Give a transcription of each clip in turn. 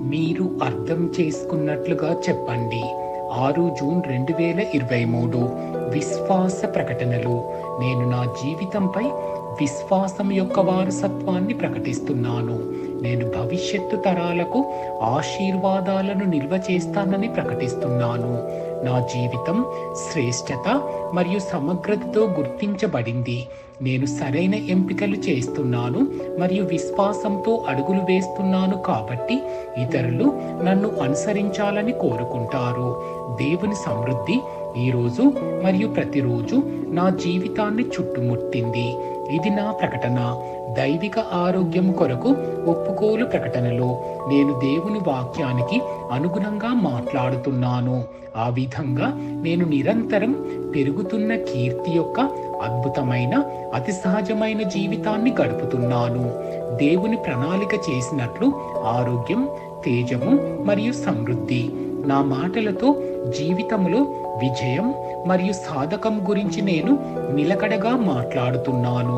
మీరు అర్థం చేసుకున్నట్లుగా చెప్పండి ఆరు జూన్ రెండు వేల ఇరవై మూడు విశ్వాస ప్రకటనలు నేను నా జీవితంపై విశ్వాసం యొక్క వారసత్వాన్ని ప్రకటిస్తున్నాను నేను భవిష్యత్తు తరాలకు ఆశీర్వాదాలను నిల్వ చేస్తానని ప్రకటిస్తున్నాను నా జీవితం శ్రేష్టత మరియు సమగ్రతతో గుర్తించబడింది నేను సరైన ఎంపికలు చేస్తున్నాను మరియు విశ్వాసంతో అడుగులు వేస్తున్నాను కాబట్టి ఇతరులు నన్ను అనుసరించాలని కోరుకుంటారు దేవుని సమృద్ధి ఈరోజు మరియు ప్రతిరోజు నా జీవితాన్ని చుట్టుముట్టింది ఇది నా ప్రకటన దైవిక ఆరోగ్యం కొరకు ఒప్పుకోలు ప్రకటనలో నేను దేవుని వాక్యానికి అనుగుణంగా మాట్లాడుతున్నాను ఆ విధంగా నేను నిరంతరం పెరుగుతున్న కీర్తి యొక్క అద్భుతమైన అతి సహజమైన జీవితాన్ని గడుపుతున్నాను దేవుని ప్రణాళిక చేసినట్లు ఆరోగ్యం తేజము మరియు సమృద్ధి నా మాటలతో జీవితంలో విజయం మరియు సాధకం గురించి నేను నిలకడగా మాట్లాడుతున్నాను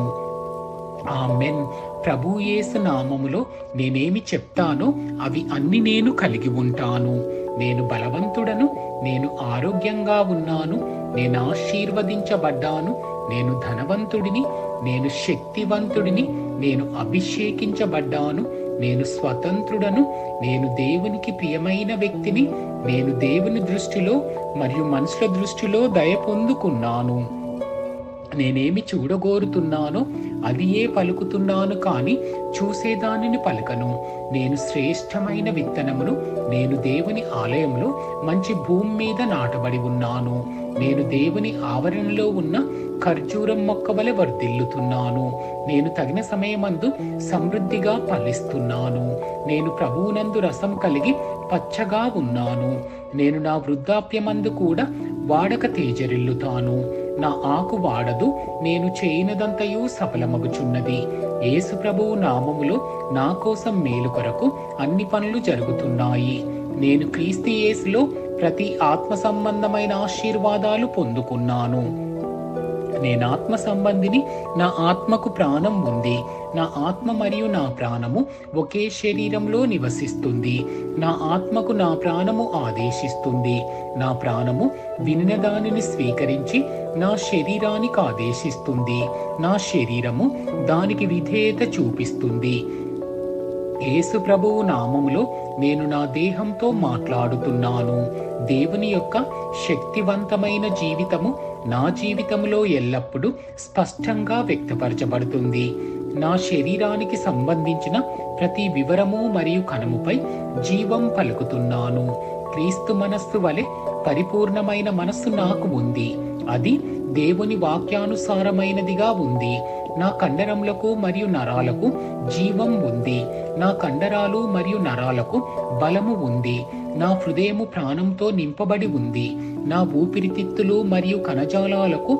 ఆమెన్ ప్రభు యేసు నామములో నేనేమి చెప్తానో అవి అన్ని నేను కలిగి ఉంటాను నేను బలవంతుడను నేను ఆరోగ్యంగా ఉన్నాను నేను ఆశీర్వదించబడ్డాను నేను ధనవంతుడిని నేను శక్తివంతుడిని నేను అభిషేకించబడ్డాను నేను స్వతంత్రుడను నేను దేవునికి ప్రియమైన వ్యక్తిని నేను దేవుని దృష్టిలో మరియు మనుషుల దృష్టిలో దయ పొందుకున్నాను నేనేమి చూడగోరుతున్నానో అది ఏ పలుకుతున్నాను కానీ చూసేదానిని పలకను నేను శ్రేష్టమైన విత్తనమును నేను దేవుని ఆలయంలో మంచి భూమి మీద నాటబడి ఉన్నాను నేను దేవుని ఆవరణలో ఉన్న ఖర్జూరం మొక్క వలె వర్ధిల్లుతున్నాను నేను తగిన సమయమందు సమృద్ధిగా ఫలిస్తున్నాను నేను ప్రభువునందు రసం కలిగి పచ్చగా ఉన్నాను నేను నా వృద్ధాప్యమందు కూడా వాడక తేజరిల్లుతాను నా ఆకు వాడదు నేను చేయనదంతయు సఫలమగుచున్నది యేసు ప్రభువు నామములో నా కోసం మేలు కొరకు అన్ని పనులు జరుగుతున్నాయి నేను క్రీస్తు యేసులో ప్రతి ఆత్మ సంబంధమైన ఆశీర్వాదాలు పొందుకున్నాను నేను ఆత్మ సంబంధిని నా ఆత్మకు ప్రాణం ఉంది నా ఆత్మ మరియు నా ప్రాణము ఒకే శరీరంలో నివసిస్తుంది నా ఆత్మకు నా ప్రాణము ఆదేశిస్తుంది నా ప్రాణము వినిన దానిని స్వీకరించి నా శరీరానికి ఆదేశిస్తుంది నా శరీరము దానికి విధేయత చూపిస్తుంది యేసు ప్రభువు నామములో నేను నా దేహంతో మాట్లాడుతున్నాను దేవుని యొక్క శక్తివంతమైన జీవితము నా జీవితంలో ఎల్లప్పుడూ స్పష్టంగా వ్యక్తపరచబడుతుంది నా శరీరానికి సంబంధించిన ప్రతి వివరము మరియు కణముపై జీవం పలుకుతున్నాను క్రీస్తు మనస్సు వలె పరిపూర్ణమైన మనస్సు నాకు ఉంది అది దేవుని వాక్యానుసారమైనదిగా ఉంది నా కండరములకు మరియు నరాలకు జీవం ఉంది నా కండరాలు మరియు నరాలకు బలము ఉంది నా హృదయము ప్రాణంతో నింపబడి ఉంది నా ఊపిరితిత్తులు మరియు కణజాలాలకు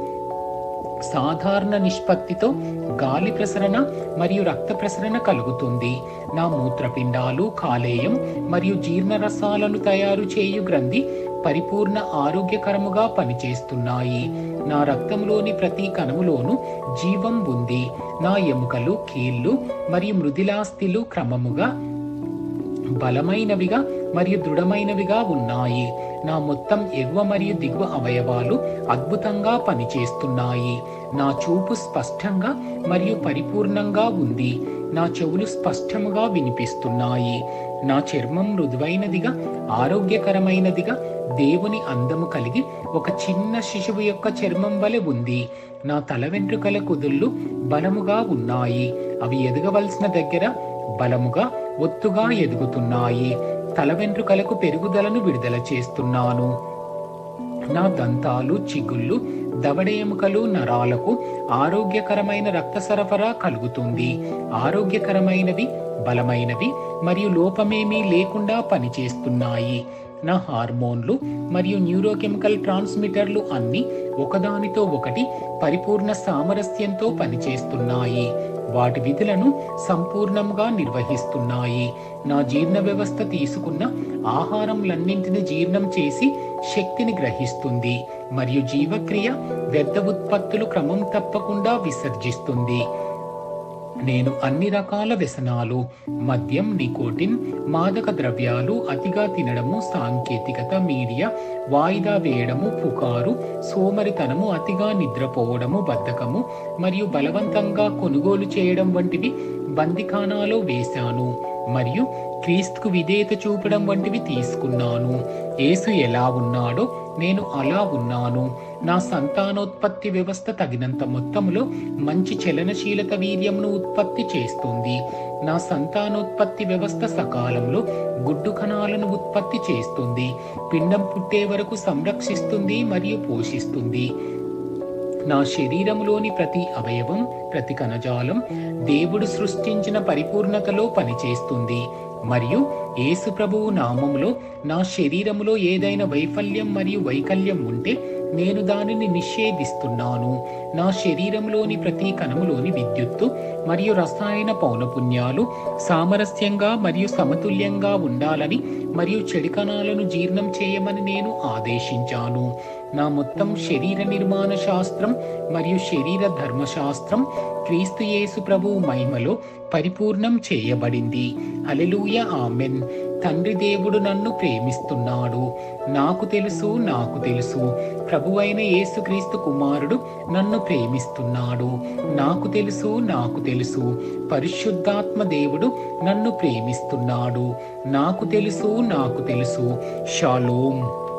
సాధారణ నిష్పత్తితో గాలి ప్రసరణ మరియు రక్త ప్రసరణ కలుగుతుంది నా మూత్రపిండాలు కాలేయం మరియు జీర్ణరసాలను తయారు చేయు గ్రంథి పరిపూర్ణ ఆరోగ్యకరముగా పనిచేస్తున్నాయి నా రక్తంలోని ప్రతి కణములోనూ జీవం ఉంది నా ఎముకలు కీళ్ళు మరియు మృదిలాస్థిలు క్రమముగా బలమైనవిగా మరియు దృఢమైనవిగా ఉన్నాయి నా మొత్తం ఎగువ మరియు దిగువ అవయవాలు అద్భుతంగా పనిచేస్తున్నాయి నా చూపు స్పష్టంగా మరియు పరిపూర్ణంగా ఉంది నా చెవులు స్పష్టముగా వినిపిస్తున్నాయి నా చర్మం మృదువైనదిగా ఆరోగ్యకరమైనదిగా దేవుని అందము కలిగి ఒక చిన్న శిశువు యొక్క చర్మం వలె ఉంది నా తల వెంట్రుకల కుదుళ్ళు బలముగా ఉన్నాయి అవి ఎదగవలసిన దగ్గర బలముగా ఒత్తుగా ఎదుగుతున్నాయి తల వెంట్రుకలకు పెరుగుదలను విడుదల చేస్తున్నాను నా దంతాలు చిగుళ్ళు దవడ ఎముకలు నరాలకు ఆరోగ్యకరమైన రక్త సరఫరా కలుగుతుంది ఆరోగ్యకరమైనవి బలమైనవి మరియు లోపమేమీ లేకుండా పనిచేస్తున్నాయి నా హార్మోన్లు మరియు న్యూరోకెమికల్ ట్రాన్స్మిటర్లు అన్ని ఒకదానితో ఒకటి పరిపూర్ణ సామరస్యంతో పనిచేస్తున్నాయి వాటి విధులను సంపూర్ణంగా నిర్వహిస్తున్నాయి నా జీర్ణ వ్యవస్థ తీసుకున్న ఆహారంలన్నింటిని జీర్ణం చేసి శక్తిని గ్రహిస్తుంది మరియు జీవక్రియ వ్యర్థ ఉత్పత్తులు క్రమం తప్పకుండా విసర్జిస్తుంది నేను అన్ని రకాల వ్యసనాలు మద్యం నికోటిన్ మాదక ద్రవ్యాలు అతిగా తినడము సాంకేతికత మీడియా వాయిదా వేయడము పుకారు సోమరితనము అతిగా నిద్రపోవడము బద్ధకము మరియు బలవంతంగా కొనుగోలు చేయడం వంటివి బందిఖానాలో వేశాను మరియు క్రీస్తుకు విధేయత చూపడం వంటివి తీసుకున్నాను యేసు ఎలా ఉన్నాడో నేను అలా ఉన్నాను నా సంతానోత్పత్తి వ్యవస్థ తగినంత మొత్తంలో మంచి చలనశీలత వీర్యంను ఉత్పత్తి చేస్తుంది నా సంతానోత్పత్తి వ్యవస్థ సకాలంలో గుడ్డు కణాలను ఉత్పత్తి చేస్తుంది పిండం పుట్టే వరకు సంరక్షిస్తుంది మరియు పోషిస్తుంది నా శరీరంలోని ప్రతి అవయవం ప్రతి కణజాలం దేవుడు సృష్టించిన పరిపూర్ణతలో పనిచేస్తుంది మరియు యేసు ప్రభువు నామములో నా శరీరములో ఏదైనా వైఫల్యం మరియు వైకల్యం ఉంటే నేను దానిని నిషేధిస్తున్నాను నా శరీరంలోని ప్రతి కణములోని విద్యుత్తు మరియు రసాయన పౌనపుణ్యాలు సామరస్యంగా మరియు సమతుల్యంగా ఉండాలని మరియు చెడు కణాలను జీర్ణం చేయమని నేను ఆదేశించాను నా మొత్తం శరీర నిర్మాణ శాస్త్రం మరియు శరీర ధర్మశాస్త్రం క్రీస్తు యేసు ప్రభువు మహిమలో పరిపూర్ణం చేయబడింది హల్లెలూయ ఆమెన్ తండ్రి దేవుడు నన్ను ప్రేమిస్తున్నాడు నాకు తెలుసు నాకు తెలుసు ప్రభువైన యేసుక్రీస్తు కుమారుడు నన్ను ప్రేమిస్తున్నాడు నాకు తెలుసు నాకు తెలుసు పరిశుద్ధాత్మ దేవుడు నన్ను ప్రేమిస్తున్నాడు నాకు తెలుసు నాకు తెలుసు షాలోం